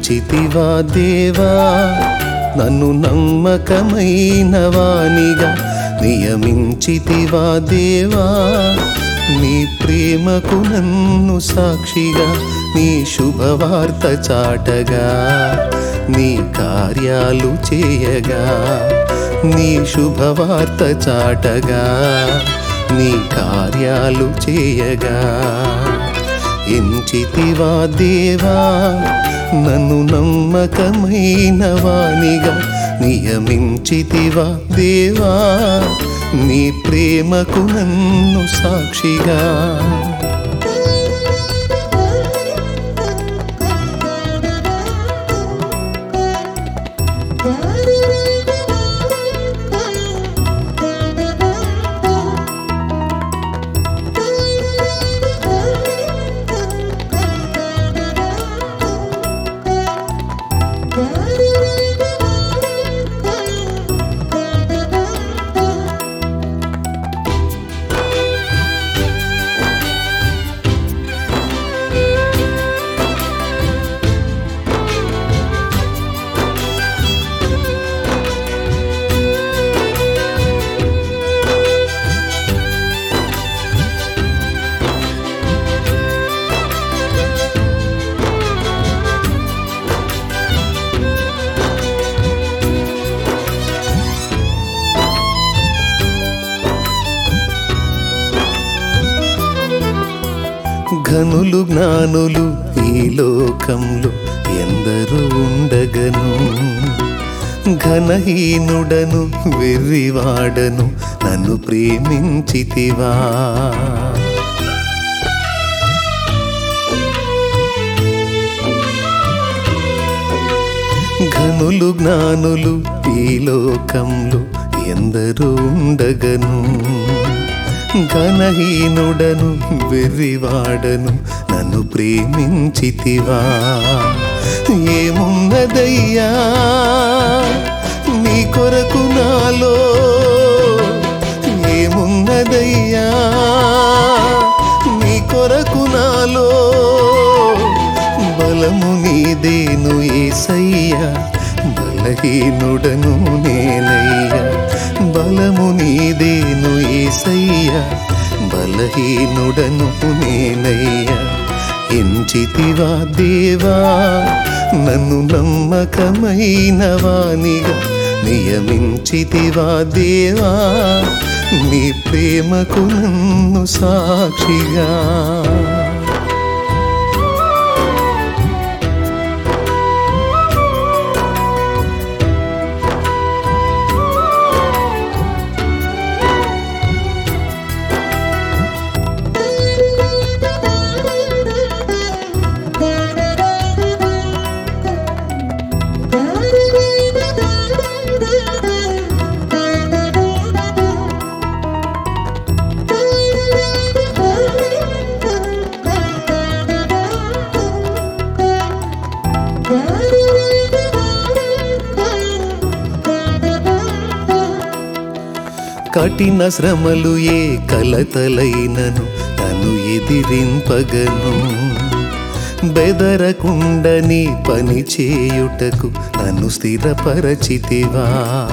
ఎంచితివా దేవా నన్ను నమ్మకమైన వానిగా నియమించితివా దేవా నీ ప్రేమకు నన్ను సాక్షిగా నీ శుభవార్త చాటగా నీ కార్యాలు చేయగా నీ శుభవార్త చాటగా నీ కార్యాలు చేయగా ఎంచితివా దేవా నన్ను నమ్మకమైన వానిగా నియమించితివా దేవా నీ ప్రేమకు నన్ను సాక్షిగా ఘనులు జ్ఞానులు ఈ లోకంలో ఎందరూ ఉండగను ఘనహీనుడను వెర్రివాడను నన్ను ప్రేమించితివా ఘనులు జ్ఞానులు ఈ లోకంలో ఎందరూ ఉండగను ఘనహీనుడను వెర్రివాడను నన్ను ప్రేమించితివా ఏమున్నదయ్యా నీ కొరకు నాలో ఏమున్నదయ్యా నీ కొరకు నాలో బలము నీదేను ఏసయ్యా బలహీనుడను నేనయ్యా బలము నీదేను ఏసయ్యా బలహీనుడను నేనయ్యా ఎంచితివా దేవా నన్ను నమ్మకమైన వానిగా నియమించితివా దేవా నీ ప్రేమకు నన్ను సాక్షిగా కఠిన శ్రమలు ఏ కలతలైనను తను ఎదిరింపగను బెదరకుండని పని చేయుటకు నన్ను స్థిరపరచితివా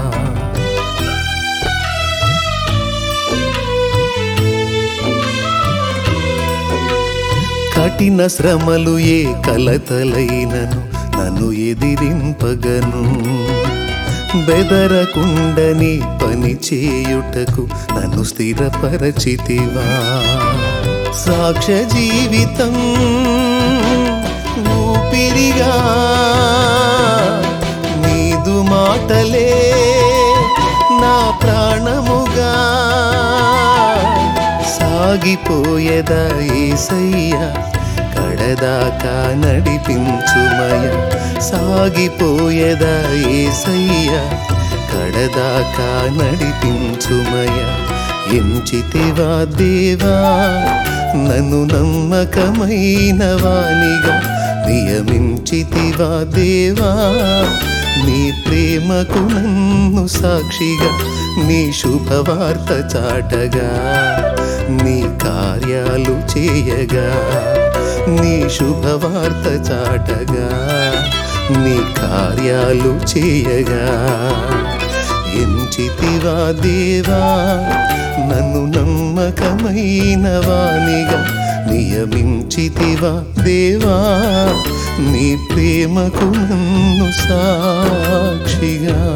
కఠిన శ్రమలు ఏ కలతలైనను నన్ను ఎదిరింపగను బెదరకుండని పని చేయుటకు నన్ను స్థిరపరచితివా సాక్ష్య జీవితం ఊపిరిగా నీదు మాటలే నా ప్రాణముగా సాగిపోయేదా ఏసయ్యా కడదాకా నడిపించుమయ సాగిపోయేదా ఏసయ్యా కడదాకా నడిపించుమయ ఎంచితివా దేవా నన్ను నమ్మకమైన వానిగా నియమించితివా దేవా నీ ప్రేమకు నన్ను సాక్షిగా నీ శుభవార్త చాటగా నీ కార్యాలు చేయగా నీ శుభవార్త చాటగా నీ కార్యాలు చేయగా ఎంచితివా దేవా నన్ను నమ్మకమైన వానిగా నియమించితివా దేవా నీ ప్రేమకు నన్ను సాక్షిగా